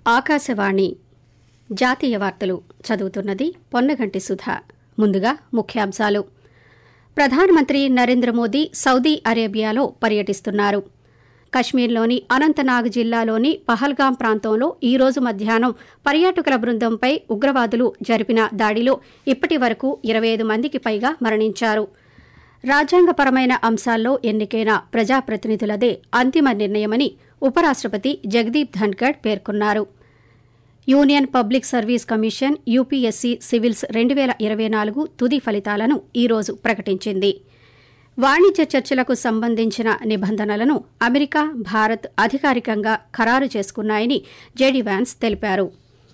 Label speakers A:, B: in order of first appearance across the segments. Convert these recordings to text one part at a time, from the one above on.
A: ఆకాశవాణి జాతీయ వార్తలు చదువుతున్నది పొన్నగంటి సుధ ముందుగా ముఖ్యాంశాలు ప్రధానమంత్రి నరేంద్ర మోదీ సౌదీ అరేబియాలో పర్యటిస్తున్నారు కశ్మీర్లోని అనంతనాగ్ జిల్లాలోని పహల్గాం ప్రాంతంలో ఈ రోజు మధ్యాహ్నం పర్యాటకుల బృందంపై ఉగ్రవాదులు జరిపిన దాడిలో ఇప్పటి వరకు ఇరవై ఐదు మందికి పైగా మరణించారు రాజ్యాంగపరమైన అంశాల్లో ఎన్నికైన ప్రజాప్రతినిధులదే అంతిమ నిర్ణయమని ఉపరాష్టపతి జగదీప్ ధన్కడ్ పేర్కొన్నారు union public service commission UPSC civils రెండు వేల ఇరవై నాలుగు తుది ఫలితాలను ఈ రోజు ప్రకటించింది వాణిజ్య చర్చలకు సంబంధించిన నిబంధనలను అమెరికా భారత్ అధికారికంగా ఖరారు చేసుకున్నాయని జేడీ వ్యాన్స్ తెలిపారు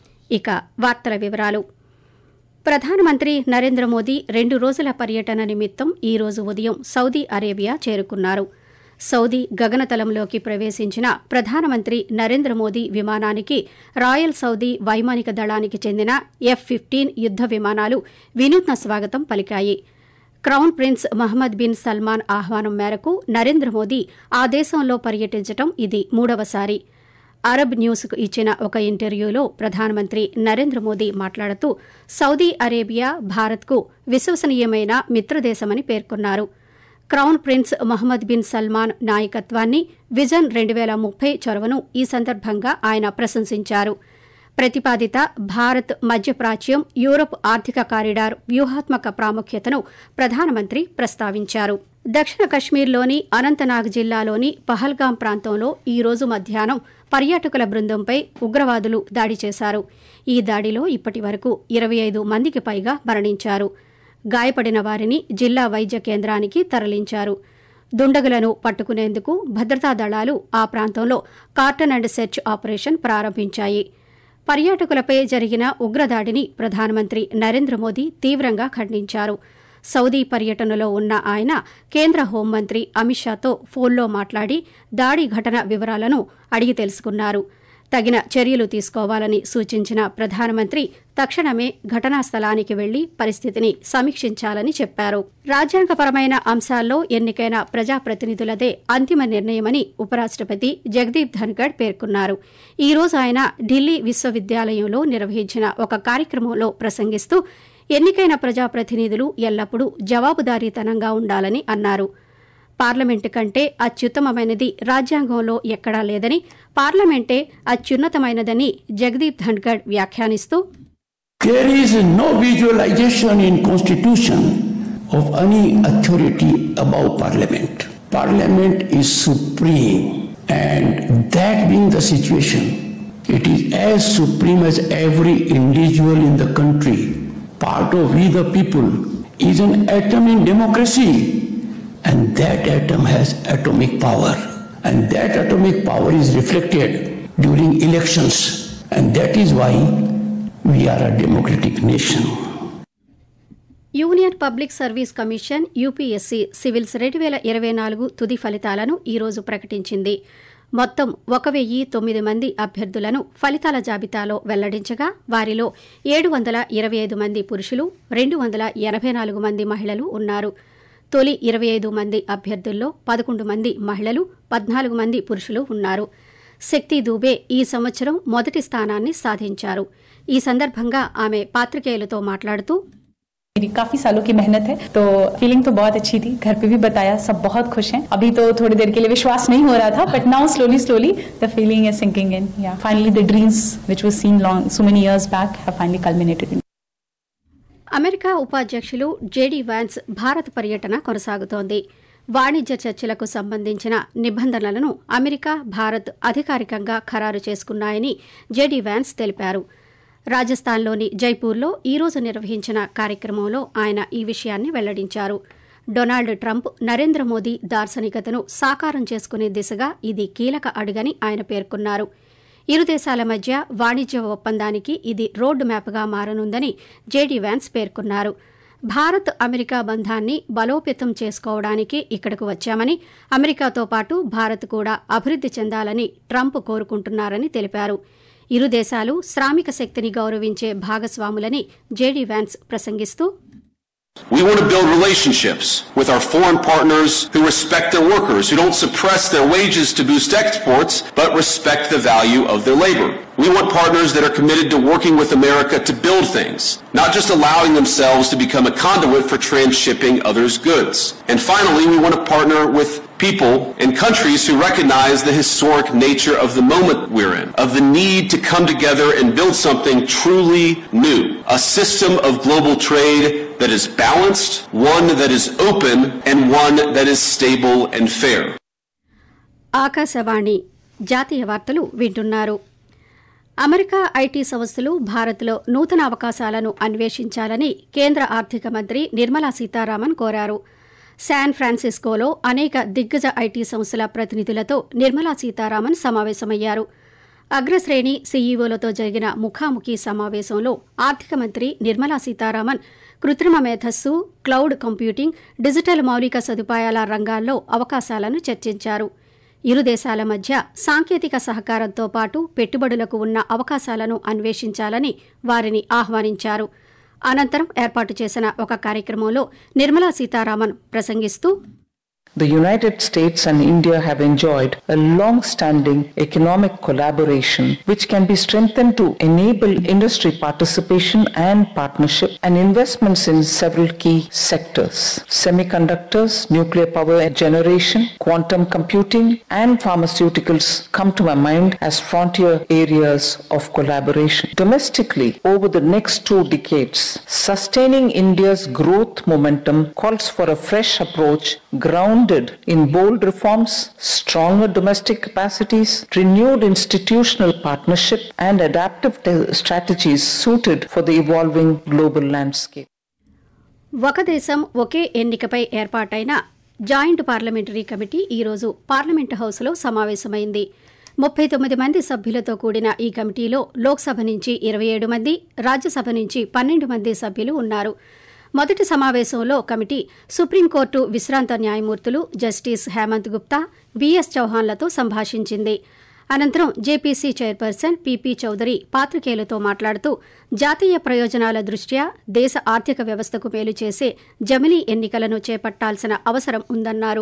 A: ఇక వార్తల వివరాలు ప్రధానమంత్రి నరేంద్ర మోదీ రెండు రోజుల పర్యటన నిమిత్తం ఈ రోజు ఉదయం సౌదీ అరేబియా చేరుకున్నారు సౌదీ గగనతలంలోకి ప్రవేశించిన ప్రధానమంత్రి నరేంద్ర మోదీ విమానానికి రాయల్ సౌదీ వైమానిక దళానికి చెందిన ఎఫ్ ఫిఫ్టీన్ యుద్ద విమానాలు వినూత్న స్వాగతం పలికాయి crown prince Mohammed bin Salman ఆహ్వానం మేరకు నరేంద్ర మోదీ ఆ దేశంలో పర్యటించడం ఇది మూడవసారి అరబ్ న్యూస్కు ఇచ్చిన ఒక ఇంటర్వ్యూలో ప్రధానమంత్రి నరేంద్ర మోదీ మాట్లాడుతూ సౌదీ అరేబియా భారత్కు విశ్వసనీయమైన మిత్రదేశమని పేర్కొన్నారు crown prince Mohammed bin Salman నాయకత్వాన్ని విజన్ రెండు వేల ముప్పై చొరవను ఈ సందర్భంగా ఆయన ప్రశంసించారు ప్రతిపాదిత భారత్ మధ్యప్రాచ్యం యూరప్ ఆర్థిక కారిడార్ వ్యూహాత్మక ప్రాముఖ్యతను ప్రధానమంత్రి ప్రస్తావించారు దక్షిణ కశ్మీర్లోని అనంతనాగ్ జిల్లాలోని పహల్గాం ప్రాంతంలో ఈ రోజు మధ్యాహ్నం పర్యాటకుల బృందంపై ఉగ్రవాదులు దాడి చేశారు ఈ దాడిలో ఇప్పటి వరకు ఇరవై ఐదు మందికి పైగా మరణించారు గాయపడిన వారిని జిల్లా వైద్య కేంద్రానికి తరలించారు దుండగులను పట్టుకునేందుకు భద్రతా దళాలు ఆ ప్రాంతంలో కార్టన్ అండ్ సెర్చ్ ఆపరేషన్ ప్రారంభించాయి పర్యాటకులపై జరిగిన ఉగ్రదాడిని ప్రధానమంత్రి నరేంద్ర మోదీ తీవ్రంగా ఖండించారు సౌదీ పర్యటనలో ఉన్న ఆయన కేంద్ర హోంమంత్రి అమిత్ షాతో ఫోన్లో మాట్లాడి దాడి ఘటన వివరాలను అడిగి తెలుసుకున్నారు తగిన చర్యలు తీసుకోవాలని సూచించిన ప్రధానమంత్రి తక్షణమే ఘటనా స్థలానికి వెళ్లి పరిస్థితిని సమీక్షించాలని చెప్పారు రాజ్యాంగపరమైన అంశాల్లో ఎన్నికైన ప్రజాప్రతినిధులదే అంతిమ నిర్ణయమని ఉపరాష్టపతి జగదీప్ ధన్కడ్ పేర్కొన్నారు ఈ రోజు ఆయన ఢిల్లీ విశ్వవిద్యాలయంలో నిర్వహించిన ఒక కార్యక్రమంలో ప్రసంగిస్తూ ఎన్నికైన ప్రజాప్రతినిధులు ఎల్లప్పుడూ జవాబుదారీతనంగా ఉండాలని అన్నారు పార్లమెంటు కంటే అత్యుత్తమమైనది రాజ్యాంగంలో ఎక్కడా లేదని పార్లమెంటే అత్యున్నతమైనదని జగదీప్ ధన్కడ్ వ్యాఖ్యానిస్తూ
B: There is no visualization in constitution of any authority above parliament. Parliament is supreme and that being the situation, it is as supreme as every individual in the country. Part of we the people is an atom in democracy and that atom has atomic power and that atomic power is reflected during elections and that is why we are a democratic nation.
A: Union public service commission UPSC civils రెండు వేల ఇరవై నాలుగు తుది ఫలితాలను ఈ రోజు ప్రకటించింది మొత్తం ఒక వెయ్యి తొమ్మిది మంది అభ్యర్థులను ఫలితాల జాబితాలో వెల్లడించగా వారిలో ఏడు వందల ఇరవై ఐదు మంది పురుషులు రెండు వందల ఎనభై నాలుగు మంది మహిళలు ఉన్నారు తొలి ఇరవై ఐదు మంది అభ్యర్థుల్లో పదకొండు మంది మహిళలు పద్నాలుగు మంది పురుషులు ఉన్నారు శక్తి దూబే ఈ సంవత్సరం మొదటి స్థానాన్ని సాధించారు ఈ సందర్భంగా ఆమె పాత్రికేయులతో మాట్లాడుతూ
C: मेरी काफी सालों की मेहनत है तो फीलिंग तो बहुत अच्छी थी घर पे भी बताया सब बहुत खुश हैं अभी तो थोड़ी देर के लिए विश्वास नहीं हो रहा था but now slowly slowly the feeling is sinking in yeah finally the dreams which was seen long so many years back have finally culminated in
A: America ఉపాధ్యక్షులు జేడీ వ్యాన్స్ భారత్ పర్యటన కొనసాగుతోంది వాణిజ్య చర్చలకు సంబంధించిన నిబంధనలను అమెరికా భారత్ అధికారికంగా ఖరారు చేసుకున్నాయని జేడీ వ్యాన్స్ తెలిపారు రాజస్థాన్లోని జైపూర్లో ఈ రోజు నిర్వహించిన కార్యక్రమంలో ఆయన ఈ విషయాన్ని వెల్లడించారు డొనాల్డ్ ట్రంప్ నరేంద్ర మోదీ దార్శనికతను సాకారం చేసుకునే దిశగా ఇది కీలక అడుగని ఆయన పేర్కొన్నారు ఇరు దేశాల మధ్య వాణిజ్య ఒప్పందానికి ఇది రోడ్ మ్యాప్గా మారనుందని జేడీ వ్యాన్స్ పేర్కొన్నారు భారత్ అమెరికా బంధాన్ని బలోపేతం చేసుకోవడానికి ఇక్కడకు వచ్చామని అమెరికాతో పాటు భారత్ కూడా అభివృద్ది చెందాలని ట్రంప్ కోరుకుంటున్నారని తెలిపారు ఇరు దేశాలు శ్రామిక శక్తిని గౌరవించే భాగస్వాములని జేడీ వ్యాన్స్ ప్రసంగిస్తూ
D: We want to build relationships with our foreign partners who respect their workers, who don't suppress their wages to boost exports, but respect the value of their labor. We want partners that are committed to working with America to build things, not just allowing themselves to become a conduit for transshipping others' goods. And finally, we want to partner with people and countries who recognize the historic nature of the moment we're in, of the need to come together and build something truly new, a system of global trade that is balanced, one that is open, and one that is stable and fair.
A: Akashvani జాతీయ వార్తలు వింటున్నారు America IT సంస్థలు భారత్లో నూతన అవకాశాలను అన్వేషించాలని కేంద్ర ఆర్థిక మంత్రి నిర్మలా సీతారామన్ కోరారు శాన్ ఫ్రాన్సిస్కోలో అనేక దిగ్గజ ఐటీ సంస్థల ప్రతినిధులతో నిర్మలా సీతారామన్ సమావేశమయ్యారు అగ్రశ్రేణి సీఈఓలతో జరిగిన ముఖాముఖి సమావేశంలో ఆర్థిక మంత్రి నిర్మలా సీతారామన్ కృత్రిమ మేధస్సు క్లౌడ్ కంప్యూటింగ్ డిజిటల్ మౌలిక సదుపాయాల రంగాల్లో అవకాశాలను చర్చించారు ఇరు దేశాల మధ్య సాంకేతిక సహకారంతో పాటు పెట్టుబడులకు ఉన్న అవకాశాలను అన్వేషించాలని వారిని ఆహ్వానించారు అనంతరం ఏర్పాటు చేసిన ఒక కార్యక్రమంలో నిర్మలా సీతారామన్ ప్రసంగిస్తూ
E: The United States and India have enjoyed a long standing economic collaboration which can be strengthened to enable industry participation and partnership and investments in several key sectors. Semiconductors, nuclear power generation, quantum computing, and pharmaceuticals come to my mind as frontier areas of collaboration. Domestically, over the next two decades, sustaining India's growth momentum calls for a fresh approach grounded in bold reforms, stronger domestic capacities, renewed institutional partnership, and adaptive te- strategies suited for the evolving global landscape.
A: ఒక దేశం ఒకే ఎన్నికపై ఏర్పాటైన joint parliamentary committee ఈరోజు parliament హౌస్లో సమావేశమైంది ముప్పై తొమ్మిది మంది సభ్యులతో కూడిన ఈ కమిటీలో లోక్సభ నుంచి ఇరవై ఏడు మంది రాజ్యసభ నుంచి పన్నెండు మంది సభ్యులు ఉన్నారు మొదటి సమావేశంలో కమిటీ సుప్రీంకోర్టు విశ్రాంత న్యాయమూర్తులు జస్టిస్ హేమంత్ గుప్తా బీఎస్ చౌహాన్లతో సంభాషించింది అనంతరం జేపీసీ చైర్పర్సన్ పీపీ చౌదరి పాత్రికేయులతో మాట్లాడుతూ జాతీయ ప్రయోజనాల దృష్ట్యా దేశ ఆర్థిక వ్యవస్థకు మేలు చేసే జమిలీ ఎన్నికలను చేపట్టాల్సిన అవసరం ఉందన్నారు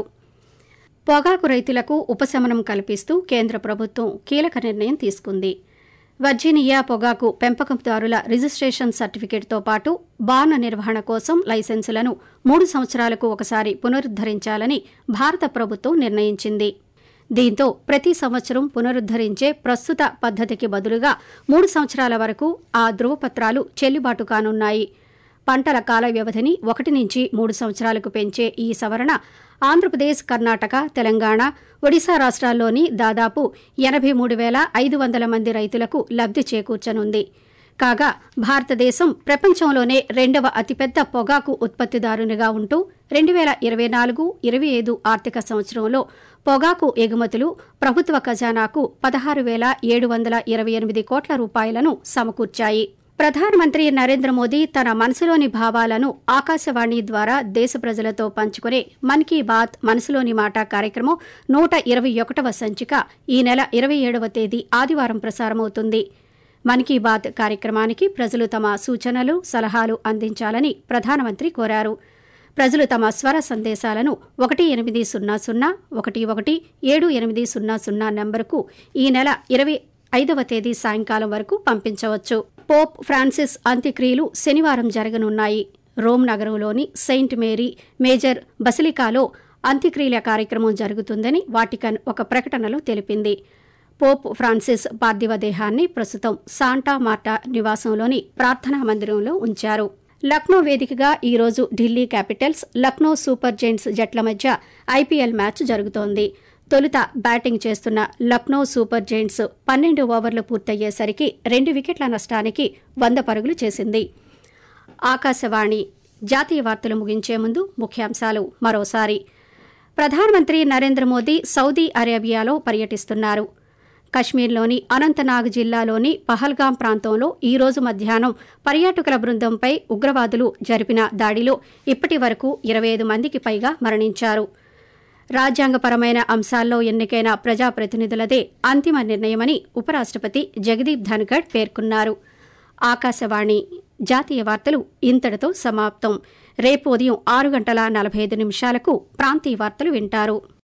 A: పొగాకు రైతులకు ఉపశమనం కల్పిస్తూ కేంద్ర ప్రభుత్వం కీలక నిర్ణయం తీసుకుంది వర్జీనియా పొగాకు పెంపకందారుల రిజిస్ట్రేషన్ సర్టిఫికేట్తో పాటు బార్న నిర్వహణ కోసం లైసెన్సులను మూడు సంవత్సరాలకు ఒకసారి పునరుద్దరించాలని భారత ప్రభుత్వం నిర్ణయించింది దీంతో ప్రతి సంవత్సరం పునరుద్దరించే ప్రస్తుత పద్దతికి బదులుగా మూడు సంవత్సరాల వరకు ఆ ధృవపత్రాలు చెల్లుబాటు కానున్నాయి పంటల కాల వ్యవధిని ఒకటి నుంచి మూడు సంవత్సరాలకు పెంచే ఈ సవరణ ఆంధ్రప్రదేశ్ కర్ణాటక తెలంగాణ ఒడిశా రాష్ట్రాల్లోని దాదాపు ఎనభై మూడు వేల ఐదు వందల మంది రైతులకు లబ్ది చేకూర్చనుంది కాగా భారతదేశం ప్రపంచంలోనే రెండవ అతిపెద్ద పొగాకు ఉత్పత్తిదారునిగా ఉంటూ రెండు వేల ఇరవై నాలుగు ఇరవై ఐదు ఆర్థిక సంవత్సరంలో పొగాకు ఎగుమతులు ప్రభుత్వ ఖజానాకు పదహారు వేల ఏడు వందల ఇరవై ఎనిమిది కోట్ల రూపాయలను సమకూర్చాయి ప్రధానమంత్రి నరేంద్ర మోదీ తన మనసులోని భావాలను ఆకాశవాణి ద్వారా దేశ ప్రజలతో పంచుకునే మన్ కీ బాత్ మనసులోని మాట కార్యక్రమం నూట ఇరవై ఒకటవ సంచిక ఈ నెల ఇరవై ఏడవ తేదీ ఆదివారం ప్రసారమవుతుంది మన్ కీ బాత్ కార్యక్రమానికి ప్రజలు తమ సూచనలు సలహాలు అందించాలని ప్రధానమంత్రి కోరారు ప్రజలు తమ స్వర సందేశాలను ఒకటి ఎనిమిది సున్నా సున్నా ఒకటి ఒకటి ఏడు ఎనిమిది సున్నా సున్నా నంబరుకు ఈ నెల ఇరవై ఐదవ తేదీ సాయంకాలం వరకు పంపించవచ్చు పోప్ ఫ్రాన్సిస్ అంత్యక్రియలు శనివారం జరగనున్నాయి రోమ్ నగరంలోని సెయింట్ మేరీ మేజర్ బసిలికాలో అంత్యక్రియల కార్యక్రమం జరుగుతుందని వాటికన్ ఒక ప్రకటనలో తెలిపింది పోప్ ఫ్రాన్సిస్ పార్థివ దేహాన్ని ప్రస్తుతం సాంటా మార్టా నివాసంలోని ప్రార్థనా మందిరంలో ఉంచారు లక్నో వేదికగా ఈరోజు Delhi Capitals Lucknow Super Giants జట్ల మధ్య ఐపీఎల్ మ్యాచ్ జరుగుతోంది తొలుత బ్యాటింగ్ చేస్తున్న లక్నో సూపర్ జెయింట్స్ పన్నెండు ఓవర్లు పూర్తయ్యేసరికి రెండు వికెట్ల నష్టానికి వంద పరుగులు చేసింది ఆకాశవాణి జాతీయ వార్తలు ముగించే ముందు ముఖ్యాంశాలు మరోసారి ప్రధానమంత్రి నరేంద్ర మోదీ సౌదీ అరేబియాలో పర్యటిస్తున్నారు కశ్మీర్లోని అనంతనాగ్ జిల్లాలోని పహల్గాం ప్రాంతంలో ఈ రోజు మధ్యాహ్నం పర్యాటకుల బృందంపై ఉగ్రవాదులు జరిపిన దాడిలో ఇప్పటి వరకు ఇరవై ఐదు మందికి పైగా మరణించారు రాజ్యాంగపరమైన అంశాల్లో ఎన్నికైన ప్రజాప్రతినిధులదే అంతిమ నిర్ణయమని ఉపరాష్టపతి జగదీప్ ధన్గడ్ పేర్కొన్నారు ఆకాశవాణి జాతీయ వార్తలు ఇంతటితో సమాప్తం రేపు ఉదయం ఆరు గంటల నలభై ఐదు నిమిషాలకు ప్రాంతీయ వార్తలు వింటారు